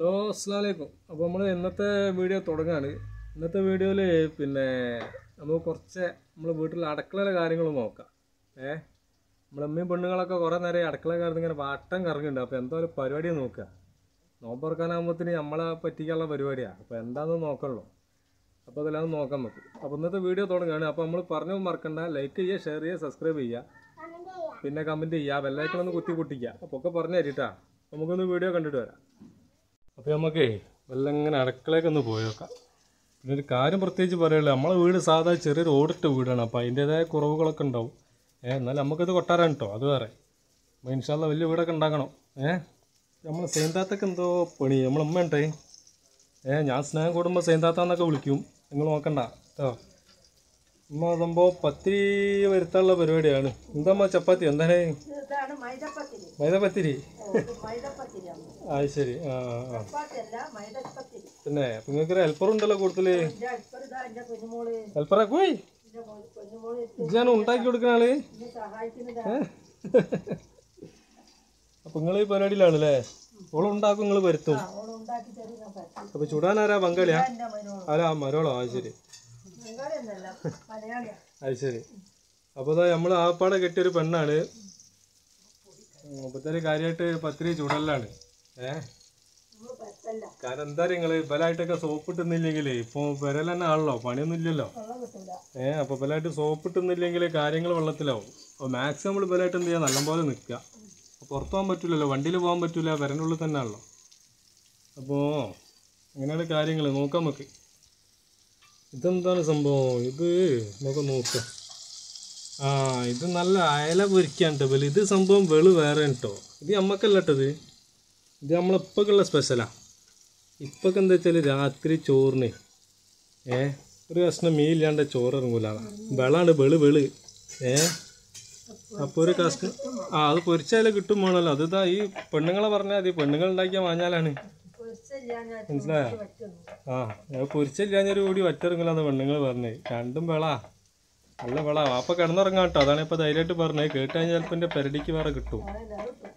Hello അസ്സാം വലൈക്കും അപ്പോൾ നമ്മൾ ഇന്നത്തെ വീഡിയോ തുടങ്ങാണ് ഇന്നത്തെ വീഡിയോയിൽ പിന്നെ നമുക്ക് കുറച്ച് നമ്മൾ വീട്ടിൽ അടുക്കളയിലെ കാര്യങ്ങൾ നോക്കാം ഏ നമ്മളെ അമ്മയും പെണ്ണുങ്ങളൊക്കെ കുറേ നേരം അടുക്കള കയറുന്ന ഇങ്ങനെ വാട്ടം കറങ്ങുന്നുണ്ട് അപ്പോൾ എന്തോ ഒരു പരിപാടി നോക്കുക നോമ്പറക്കാനാകുമ്പോഴത്തേന് നമ്മളെ പറ്റിക്കാനുള്ള പരിപാടിയാണ് അപ്പോൾ എന്താണെന്ന് നോക്കണല്ലോ അപ്പോൾ അതെല്ലാം നോക്കാൻ നോക്കും അപ്പോൾ ഇന്നത്തെ വീഡിയോ തുടങ്ങുകയാണ് അപ്പോൾ നമ്മൾ പറഞ്ഞു മറക്കണ്ട ലൈക്ക് ചെയ്യുക ഷെയർ ചെയ്യുക സബ്സ്ക്രൈബ് ചെയ്യുക പിന്നെ കമൻറ്റ് ചെയ്യുക ബെല്ലൈക്കണൊന്ന് കുത്തി പൊട്ടിക്കുക അപ്പോൾ ഒക്കെ പറഞ്ഞു തരിട്ടാ നമുക്കൊന്ന് വീഡിയോ കണ്ടിട്ട് വരാം അപ്പോൾ നമുക്കേ വല്ല ഇങ്ങനെ അടുക്കളയൊക്കെ ഒന്ന് പോയി നോക്കാം പിന്നെ ഒരു കാര്യം പ്രത്യേകിച്ച് പറയുള്ളൂ നമ്മളെ വീട് സാധാ ചെറിയൊരു ഓടിട്ട വീടാണ് അപ്പോൾ അതിൻ്റേതായ കുറവുകളൊക്കെ ഉണ്ടാവും ഏഹ് എന്നാലും നമുക്കിത് കൊട്ടാരാണ് കേട്ടോ അത് വേറെ അപ്പോൾ ഇൻഷാല്ല വലിയ വീടൊക്കെ ഉണ്ടാക്കണം ഏഹ് നമ്മൾ സെയിൻതാത്തൊക്കെ എന്തോ പണി നമ്മളെ ഉമ്മ ഉണ്ടേ ഏഹ് ഞാൻ സ്നേഹം കൂടുമ്പോൾ സെയിൻതാത്താന്നൊക്കെ വിളിക്കും നിങ്ങൾ നോക്കണ്ട കേട്ടോ ഉമ്മ സംഭവം പത്തിരി വരുത്താനുള്ള പരിപാടിയാണ് എന്താ ചപ്പാത്തി എന്താണ് ഇതാണ് മൈദപ്പത്തിരി മൈദപ്പത്തിരി മൈദപ്പത്തിരിയാണ് അത് ശരി ആ ആ, ആ ചപ്പാത്തിയല്ല മൈദപ്പത്തിരി പിന്നെ അപ്പൊ നിങ്ങൾക്ക് ഒരു ഹെൽപ്പർ ഉണ്ടല്ലോ കൂടുതല് എൻ്റെ അടുപ്പർ ഇതാ എൻ്റെ കുഞ്ഞുമോള് ഹെൽപ്പറെ പോയി എൻ്റെ മോള് കുഞ്ഞുമോള് ഇതാണ് ഉണ്ടാക്കി കൊടുക്കുന്ന ആള് എന്നെ സഹായിക്കുന്നതാ അപ്പൊ നിങ്ങൾ ഈ പരിപാടിയിലാണല്ലേ ഓളം ഉണ്ടാക്കും നിങ്ങൾ വരുത്തും അവള് ഉണ്ടാക്കി തരുന്ന പറ്റി അപ്പൊ ചുടാനാരാ പങ്കാളിയാ എൻ്റെ മരുമോള് അല്ല മരോളോ അത് ശരി ബംഗാളി എന്നല്ല മലയാളിയാ അത് ശരി അപ്പൊ ഇതാ നമ്മൾ ആപ്പാടെ കെട്ടിയൊരു പെണ്ണാണ് അപ്പത്തെ കാര്യമായിട്ട് പത്തിരി ചുടലാണ് ഏഹ് നമ്മൾ പറ്റല്ല കാരണം എന്താ നിങ്ങൾ ബലായിട്ടൊക്കെ സോപ്പ് ഇട്ടുന്നില്ലെങ്കിൽ ഇപ്പോൾ വിരൽ തന്നെ ആണല്ലോ പണിയൊന്നും ഇല്ലല്ലോ വെള്ളം കിട്ടില്ല ഏഹ് അപ്പോൾ ബലമായിട്ട് സോപ്പ് ഇട്ടുന്നില്ലെങ്കിൽ കാര്യങ്ങൾ വെള്ളത്തിലാവും അപ്പോൾ മാക്സിമം നമ്മൾ ബലമായിട്ട് എന്ത് ചെയ്യുക നല്ലപോലെ നിൽക്കുക അപ്പോൾ പുറത്ത് പോകാൻ പറ്റില്ലല്ലോ വണ്ടിയിൽ പോകാൻ പറ്റില്ല വരൻ്റെ ഉള്ളിൽ തന്നെ ആണല്ലോ അപ്പോൾ അങ്ങനെയാണ് കാര്യങ്ങൾ നോക്കാം നമുക്ക് ഇതെന്താണ് സംഭവം ഇത് നമുക്ക് നോക്കാം ആ ഇത് നല്ല അയല പൊരിക്കാൻ കേട്ടോ ഇത് സംഭവം വെളു വേറെ കേട്ടോ ഇത് നമ്മക്കല്ല കേട്ടത് ഇത് നമ്മളിപ്പൊക്കെയുള്ള സ്പെഷ്യലാണ് ഇപ്പൊക്കെ എന്താ വെച്ചാൽ രാത്രി ചോറിന് ഏ ഒരു കഷ്ണം മീനില്ലാണ്ട് ചോറ് ഇറങ്ങൂല വെളാണ് വെള് വെള് ഏ അപ്പോൾ ഒരു കഷ്ണം ആ അത് പൊരിച്ചാലേ കിട്ടും വേണമല്ലോ അത് ഇതാ ഈ പെണ്ണുങ്ങളെ പറഞ്ഞാൽ മതി പെണ്ണുങ്ങൾ ഉണ്ടാക്കിയ മാഞ്ഞാലാണ് പൊരിച്ചില്ല ഞാൻ മനസ്സിലായോ പറ്റുന്നു ആ ഞാൻ പൊരിച്ചില്ലാഞ്ഞൊരു കൂടി വറ്റിറങ്ങില്ലാന്ന് പെണ്ണുങ്ങൾ പറഞ്ഞേ രണ്ടും വെള നല്ല വെള വാപ്പ കിടന്നുറങ്ങാം കേട്ടോ അതാണ് ഇപ്പോൾ ധൈര്യമായിട്ട് പറഞ്ഞത് കേട്ട് കഴിഞ്ഞാൽ ചിലപ്പോൾ എൻ്റെ പെരടിക്ക് വേറെ കിട്ടും അതല്ല അത് കിട്ടും.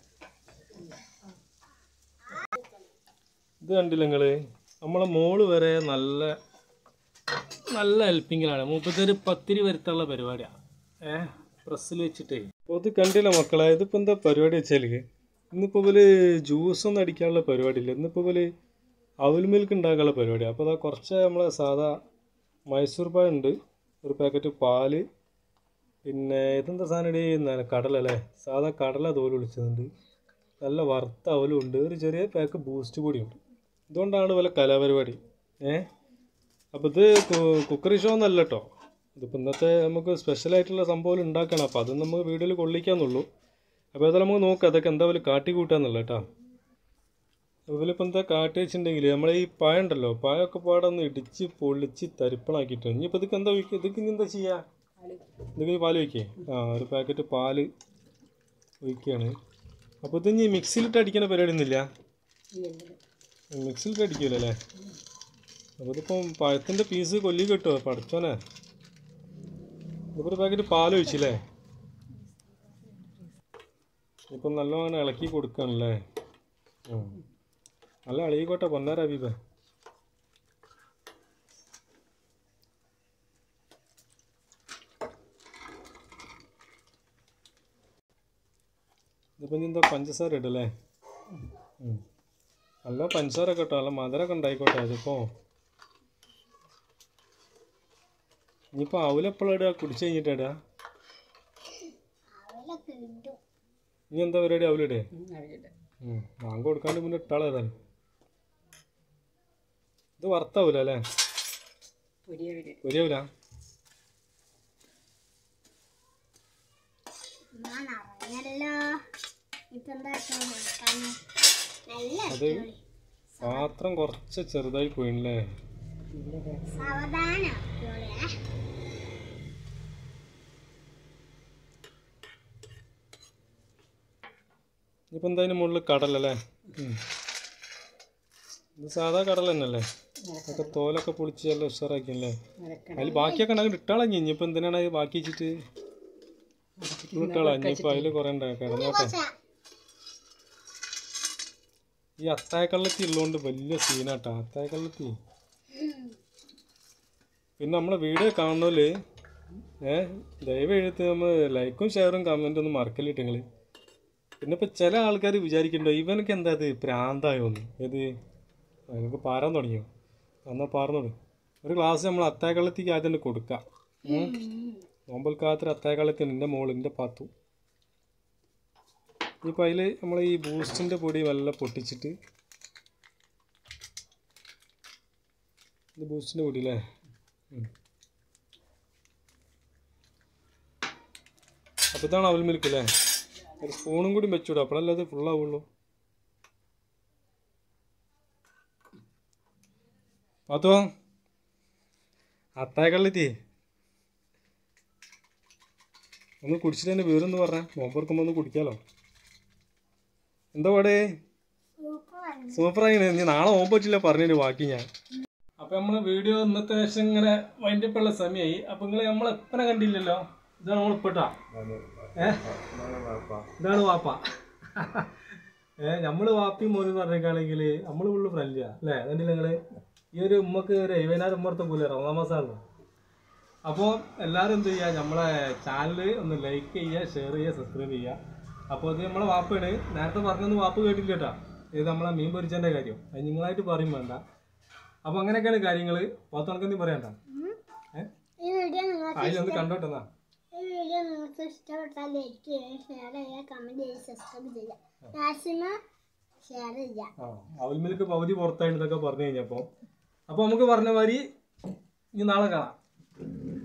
ഇത് കണ്ടില്ല നിങ്ങള് നമ്മളെ മോള് വരെ നല്ല നല്ല ഹെൽപ്പിങ്ങിലാണ് മൂപ്പത്തൊരു പത്തിരി വരുത്തുള്ള പരിപാടിയാണ് ഏ പ്രസ്സിൽ വെച്ചിട്ടേ അപ്പോൾ ഇത് കണ്ടില്ല മക്കളെ ഇതിപ്പോൾ എന്താ പരിപാടി വെച്ചാൽ ഇന്നിപ്പോൾ ഇവര് ജ്യൂസൊന്നും അടിക്കാനുള്ള പരിപാടിയില്ല ഇന്നിപ്പോൾ ഇവര് അവൽ മിൽക്ക് ഉണ്ടാക്കാനുള്ള പരിപാടിയാണ് അപ്പോൾ അതാ കുറച്ച് നമ്മളെ സാധാ മൈസൂർ പായ ഉണ്ട് ഒരു പാക്കറ്റ് പാല് പിന്നെ ഇതെന്താ സാധനം ഇടീ കടല അല്ലേ സാധാ കടല തോല് വിളിച്ചതുണ്ട് നല്ല വറുത്ത അവലും ഉണ്ട് ഒരു ചെറിയ പാക്ക് ബൂസ്റ്റ് കൂടിയുണ്ട് ഇതുകൊണ്ടാണ് വല്ല കലാപരിപാടി ഏ അപ്പോൾ ഇത് കു- കുക്കറി ഷോ എന്നല്ല കേട്ടോ ഇതിപ്പോൾ ഇന്നത്തെ നമുക്ക് സ്പെഷ്യലായിട്ടുള്ള സംഭവം ഉണ്ടാക്കണം അപ്പോൾ അത് നമുക്ക് വീഡിയോയിൽ കൊള്ളിക്കാന്നുള്ളൂ അപ്പോൾ അതെല്ലാം നമുക്ക് നോക്കാം അതൊക്കെ എന്താ പോലെ കാട്ടി കൂട്ടാന്നുള്ള കേട്ടോ ഇതിലിപ്പോൾ എന്താ കാട്ടി വെച്ചിട്ടുണ്ടെങ്കിൽ നമ്മളെ ഈ പായ ഉണ്ടല്ലോ പായൊക്കെ പാടെ ഒന്ന് ഇടിച്ച് പൊളിച്ച് തരിപ്പണാക്കിയിട്ട് ഇനിയിപ്പോൾ ഇതൊക്കെ എന്താ വയ്ക്കുക ഇതൊക്കെ ഇനി എന്താ ചെയ്യുക ഇതൊക്കെ ഇനി പാല് വയ്ക്കേ ആ ഒരു പാക്കറ്റ് പാല് ഒഴിക്കുകയാണ് അപ്പോൾ ഇത് ഇനി മിക്സിയിലിട്ട് അടിക്കുന്ന പരിപാടി ഒന്നുമില്ല മിക്സിയിലിട്ട് അടിക്കുമല്ലോ അല്ലേ അപ്പോൾ ഇതിപ്പം പഴത്തിൻ്റെ പീസ് കൊല്ലി കിട്ടുമോ പഠിച്ചോനെ ഇതിപ്പോൾ ഒരു പാക്കറ്റ് പാൽ ഒഴിച്ചില്ലേ ഇപ്പം നല്ലോണം ഇളക്കി കൊടുക്കുകയാണല്ലേ ഉം. നല്ല ഇളകിക്കോട്ടെ പൊന്നാര അബീബ ഇതിപ്പം ഇനി എന്താ പഞ്ചസാര ഇടല്ലേ ഉം. നല്ല പഞ്ചസാര ഒക്കെ ഇട്ടോ നല്ല മധുരമൊക്കെ ഉണ്ടായിക്കോട്ടെ അതിപ്പോൾ ഇനിയിപ്പോൾ അവലെപ്പോഴും ഇടുക കുടിച്ച് കഴിഞ്ഞിട്ട് ഇടുക ഇനി എന്താ പരിപാടി അവലിടേ വാങ്ങ കൊടുക്കാണ്ട് മുന്നേ ഇട്ടാളേതാണ് ഇത് വറുത്താവൂല അല്ലേ പൊരിയാവൂല അറിഞ്ഞല്ലോ ഇതെന്താ നോക്കാന് നല്ല അത് പാത്രം കുറച്ച് ചെറുതായി പോയില്ലേ സാവധാനം ഇപ്പം എന്താ അതിന് മുകളിൽ കടലല്ലേ ഉം. ഇത് സാധാ കടല തന്നെയല്ലേ ഒക്കെ തോലൊക്കെ പൊളിച്ച് നല്ല ഉഷാറാക്കിയല്ലേ അതിൽ ബാക്കിയൊക്കെ ഉണ്ടാക്കി ഇട്ടാളാ ഇനി ഇനിയിപ്പോൾ എന്തിനാണ് അത് ബാക്കി വെച്ചിട്ട് ഇട്ടാളാ ഇനിയിപ്പോൾ അതിൽ കുറേ ഉണ്ടാക്കാം കിടന്നോട്ടെ ഈ അത്തായക്കള്ളത്തി ഉള്ളതുകൊണ്ട് വലിയ സീനാട്ടാ അത്തായക്കള്ളത്തി പിന്നെ നമ്മളെ വീഡിയോ കാണുന്നോല് ഏ ദയവ് എഴുത്ത് നമ്മൾ ലൈക്കും ഷെയറും കമൻറ്റും ഒന്നും മറക്കല്ലിട്ട് നിങ്ങൾ പിന്നെ ഇപ്പം ചില ആൾക്കാർ വിചാരിക്കണ്ടോ ഇവനക്ക് എന്താ ഇത് പ്രാന്തായോന്ന് ഏത് എനിക്ക് പാരാൻ തുടങ്ങിയോ എന്നാൽ പാർന്നോട് ഒരു ഗ്ലാസ് നമ്മൾ അത്തായക്കള്ളത്തിക്ക് ആദ്യം തന്നെ കൊടുക്കാം ഉം. നോമ്പൽക്കാലത്തൊരു അത്തായക്കള്ളത്തി നിൻ്റെ മോള് എൻ്റെ പാത്തു ഇപ്പം അതിൽ നമ്മൾ ഈ ബൂസ്റ്റിൻ്റെ പൊടി വല്ല പൊട്ടിച്ചിട്ട് ഇത് ബൂസ്റ്റിൻ്റെ പൊടി അല്ലേ ഉം. അപ്പോൾ ഇതാണ് അവൽ മിൽക്ക് അല്ലേ ഒരു സ്പൂണും കൂടി വെച്ചുവിടും അപ്പോഴല്ലേ അത് ഫുള്ളാവുള്ളൂ പാത്തോ അത്തായക്കള്ളത്തി ഒന്ന് കുടിച്ചിട്ട് എൻ്റെ വിവരമെന്ന് പറഞ്ഞാൽ നോമ്പെടുക്കുമ്പോൾ ഒന്ന് കുടിക്കാലോ എന്താ പാടേ സൂപ്പറാണ് സൂപ്പറായി നീ നാളെ നോമ്പ് പറ്റില്ല പറഞ്ഞു ബാക്കി ഞാൻ അപ്പൊ നമ്മള് വീഡിയോ ഇന്നത്തെ ശേഷം ഇങ്ങനെ വൈൻഡപ്പുള്ള സമയമായി അപ്പൊ നിങ്ങൾ നമ്മൾ എപ്പനെ കണ്ടില്ലല്ലോ ഇതാണ് നമ്മൾ ഇപ്പട്ടാ ഏ ഇതാണ് വാപ്പ ഏ നമ്മള് വാപ്പയും മോനും എന്ന് പറഞ്ഞേക്കാണെങ്കിൽ നമ്മള് ഫുള്ള് ഫ്രണ്ട്ലിയാ അല്ലേ അതുകൊണ്ട് നിങ്ങള് ഈ ഒരു ഉമ്മക്ക് ഒരു എഴുപതിനായിരം ഉമ്മർത്ത പോലെ റമദാൻ മാസമാണല്ലോ അപ്പോൾ എല്ലാവരും എന്ത് ചെയ്യുക നമ്മളെ ചാനൽ ഒന്ന് ലൈക്ക് ചെയ്യുക ഷെയർ ചെയ്യുക സബ്സ്ക്രൈബ് ചെയ്യുക അപ്പോൾ ഇത് നമ്മളെ വാപ്പയാണ് നേരത്തെ പറഞ്ഞൊന്നും വാപ്പ് കേട്ടില്ല കേട്ടോ ഇത് നമ്മളെ മീൻ പൊരിച്ചതിൻ്റെ കാര്യം അത് നിങ്ങളായിട്ട് പറയും വേണ്ട അപ്പോൾ അങ്ങനെയൊക്കെയാണ് കാര്യങ്ങൾ പത്ത് കണക്കെന്തും പറയണ്ട ഏഹ് ഈ വീഡിയോ നിങ്ങൾക്ക് അതിലൊന്ന് കണ്ടോട്ടെന്നാ ഈ വീഡിയോ നിങ്ങൾക്ക് ഇഷ്ടപ്പെട്ടാൽ ലൈക്ക് ചെയ്യുക ഷെയർ ചെയ്യുക കമൻറ്റ് ചെയ്യുക സബ്സ്ക്രൈബ് ചെയ്യുക മാക്സിമം ഷെയർ ചെയ്യുക ആ അവൽ മിൽക്ക് പകുതി പുറത്തായിട്ടൊക്കെ പറഞ്ഞു കഴിഞ്ഞപ്പോൾ അപ്പോൾ നമുക്ക് പറഞ്ഞ മാതിരി ഇനി നാളെ കാണാം